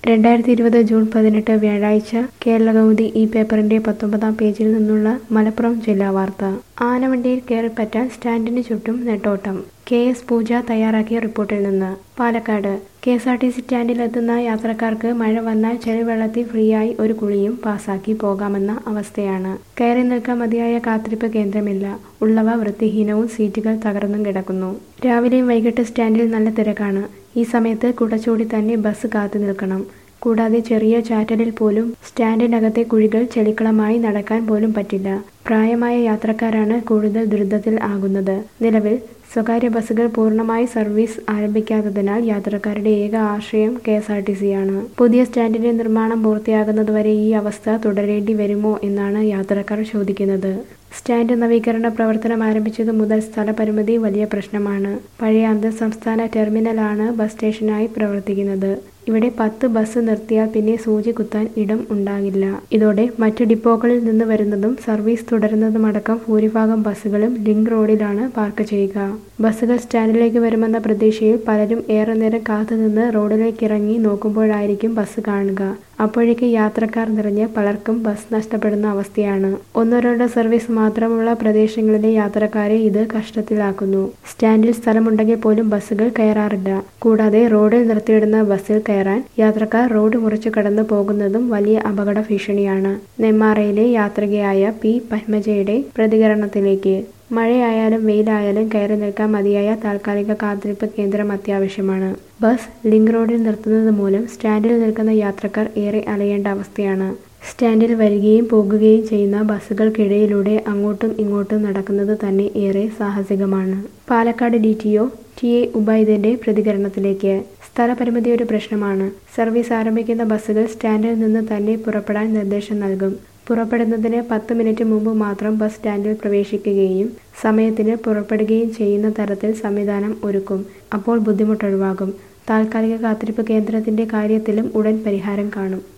രണ്ടായിരത്തി ഇരുപത് ജൂൺ പതിനെട്ട് വ്യാഴാഴ്ച കേരളകൗമുദി ഈ പേപ്പറിന്റെ പത്തൊമ്പതാം പേജിൽ നിന്നുള്ള മലപ്പുറം ജില്ലാ വാർത്ത ആനവണ്ടിയിൽ കയറിപ്പറ്റാൻ സ്റ്റാൻഡിന് ചുറ്റും നെട്ടോട്ടം കെ എസ് പൂജ തയ്യാറാക്കിയ റിപ്പോർട്ടിൽ നിന്ന് Palakkad K S R T C സ്റ്റാൻഡിലെത്തുന്ന യാത്രക്കാർക്ക് മഴ വന്നാൽ ചെളിവെള്ളത്തിൽ ഫ്രീയായി ഒരു കുളിയും പാസാക്കി പോകാമെന്ന അവസ്ഥയാണ് കയറി നിൽക്കാൻ മതിയായ കാത്തിരിപ്പ് കേന്ദ്രമില്ല ഉള്ളവ വൃത്തിഹീനവും സീറ്റുകൾ തകർന്നും കിടക്കുന്നു രാവിലെയും വൈകിട്ട് സ്റ്റാൻഡിൽ നല്ല തിരക്കാണ് ഈ സമയത്ത് കുടച്ചൂടി തന്നെ ബസ് കാത്തു നിൽക്കണം കൂടാതെ ചെറിയ ചാറ്റലിൽ പോലും സ്റ്റാൻഡിനകത്തെ കുഴികൾ ചെളിക്കളമായി നടക്കാൻ പോലും പറ്റില്ല പ്രായമായ യാത്രക്കാരാണ് കൂടുതൽ ദുരിതത്തിൽ ആകുന്നത് നിലവിൽ സ്വകാര്യ ബസ്സുകൾ പൂർണ്ണമായി സർവീസ് ആരംഭിക്കാത്തതിനാൽ യാത്രക്കാരുടെ ഏക ആശ്രയം കെ എസ് ആർ ടി സിയാണ് പുതിയ സ്റ്റാൻഡിന്റെ നിർമ്മാണം പൂർത്തിയാകുന്നതുവരെ ഈ അവസ്ഥ തുടരേണ്ടി വരുമോ എന്നാണ് യാത്രക്കാർ ചോദിക്കുന്നത് സ്റ്റാൻഡ് നവീകരണ പ്രവർത്തനം ആരംഭിച്ചതു മുതൽ സ്ഥലപരിമിതി വലിയ പ്രശ്നമാണ് പഴയ അന്തർ സംസ്ഥാന ടെർമിനലാണ് ബസ് സ്റ്റേഷനായി പ്രവർത്തിക്കുന്നത് ഇവിടെ പത്ത് ബസ് നിർത്തിയാൽ പിന്നെ സൂചി കുത്താൻ ഇടം ഉണ്ടാകില്ല ഇതോടെ മറ്റു ഡിപ്പോകളിൽ നിന്ന് വരുന്നതും സർവീസ് തുടരുന്നതുമടക്കം ഭൂരിഭാഗം ബസ്സുകളും ലിങ്ക് റോഡിലാണ് പാർക്ക് ചെയ്യുക ബസ്സുകൾ സ്റ്റാൻഡിലേക്ക് വരുമെന്ന പ്രതീക്ഷയിൽ പലരും ഏറെ നേരം കാത്തുനിന്ന് റോഡിലേക്ക് ഇറങ്ങി നോക്കുമ്പോഴായിരിക്കും ബസ് കാണുക അപ്പോഴേക്ക് യാത്രക്കാർ നിറഞ്ഞ് പലർക്കും ബസ് നഷ്ടപ്പെടുന്ന അവസ്ഥയാണ് ഒന്നോ രണ്ടോ സർവീസ് മാത്രമുള്ള പ്രദേശങ്ങളിലെ യാത്രക്കാരെ ഇത് കഷ്ടത്തിലാക്കുന്നു സ്റ്റാൻഡിൽ സ്ഥലമുണ്ടെങ്കിൽ പോലും ബസ്സുകൾ കയറാറില്ല കൂടാതെ റോഡിൽ നിർത്തിയിടുന്ന ബസ്സിൽ കയറാൻ യാത്രക്കാർ റോഡ് മുറിച്ചു കടന്നു പോകുന്നതും വലിയ അപകട ഭീഷണിയാണ് നെന്മാറയിലെ യാത്രികയായ പി പത്മജയുടെ പ്രതികരണത്തിലേക്ക് മഴയായാലും വെയിലായാലും കയറി നിൽക്കാൻ മതിയായ താൽക്കാലിക കാത്തിരിപ്പ് കേന്ദ്രം അത്യാവശ്യമാണ് ബസ് ലിങ്ക് റോഡിൽ നിർത്തുന്നത് മൂലം സ്റ്റാൻഡിൽ നിൽക്കുന്ന യാത്രക്കാർ ഏറെ അലയേണ്ട അവസ്ഥയാണ് സ്റ്റാൻഡിൽ വരികയും പോകുകയും ചെയ്യുന്ന ബസ്സുകൾക്കിടയിലൂടെ അങ്ങോട്ടും ഇങ്ങോട്ടും നടക്കുന്നത് തന്നെ ഏറെ സാഹസികമാണ് Palakkad D T O T A ഉബൈദിന്റെ പ്രതികരണത്തിലേക്ക് സ്ഥലപരിമിതി ഒരു പ്രശ്നമാണ് സർവീസ് ആരംഭിക്കുന്ന ബസ്സുകൾ സ്റ്റാൻഡിൽ നിന്ന് തന്നെ പുറപ്പെടാൻ നിർദ്ദേശം നൽകും പുറപ്പെടുന്നതിന് പത്ത് മിനിറ്റ് മുമ്പ് മാത്രം ബസ് സ്റ്റാൻഡിൽ പ്രവേശിക്കുകയും സമയത്തിന് പുറപ്പെടുകയും ചെയ്യുന്ന തരത്തിൽ സംവിധാനം ഒരുക്കും അപ്പോൾ ബുദ്ധിമുട്ടൊഴിവാകും താൽക്കാലിക കാത്തിരിപ്പ് കേന്ദ്രത്തിന്റെ കാര്യത്തിലും ഉടൻ പരിഹാരം കാണും